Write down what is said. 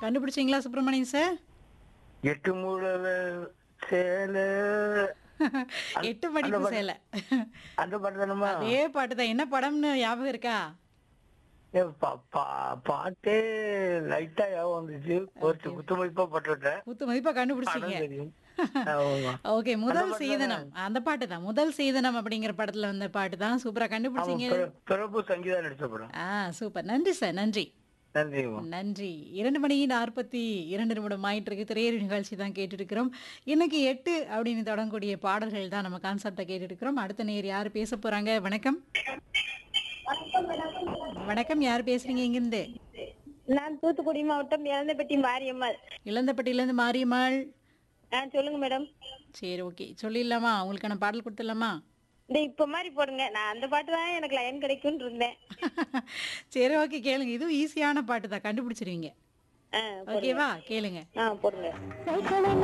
கண்டுபிடிச்சீங்களா Subramanian sir எட்டு மூடல சேல எட்டு மணிக்கு சேலை அந்த பாட்டு தானம்மா அதே பாட்டு தான் என்ன படம்னு ஞாபகம் இருக்கா ஏ, பா- பா- பாட்டே லைட்டா ஞாபகம் வந்துச்சு ஒரு குத்துமதிப்பா பட்டுவிட்டேன் குத்து மதிப்பா கண்டுபிடிச்சீங்க படம் தெரியும் ஆமா. ஓகே முதல் பாட்டு சீதனம் அந்த பாட்டு தான் முதல் சீதனம் அப்படிங்கிற படத்துல வந்த பாட்டு தான் சூப்பரா ஆமா, கண்டுபிடிச்சீங்க பிர- பிரபு சங்கீதா நடிச்ச படம் ஆ சூப்பர் நன்றி சார் நன்றி நன்றிம்மா நன்றி இரண்டு மணி நாற்பத்தி இரண்டு நிமிடம் ஆயிட்டு இருக்கு திரையறி நிகழ்ச்சி தான் கேட்டுட்டு இருக்கிறோம் இன்னைக்கு எட்டு அப்படின்னு தொடங்கக்கூடிய பாடல்கள் தான் நம்ம கான்செப்டை கேட்டுட்டு இருக்கிறோம் அடுத்த நேர் யார் பேச போறாங்க வணக்கம் வணக்கம் யார் பேசுறீங்க இங்கிருந்து நான் தூத்துக்குடி மாவட்டம் இளந்தப்பட்டி மாரியம்மாள் இளந்தப்பட்டியில இருந்து மாரியம்மாள் ஆ சொல்லுங்க மேடம் சரி ஓகே சொல்லிடலாமா உங்களுக்கான பாடல் கொடுத்துடலாமா இந்த இப்ப மாதிரி போடுங்க நான் அந்த பாட்டு தான் எனக்கு லைன் கிடைக்கும்னு இருந்தேன் சரி ஓகே கேளுங்க இதுவும் ஈஸியான பாட்டு தான் கண்டுபிடிச்சிருவீங்க ஆ ஓகேவா கேளுங்க ஆ போடுங்க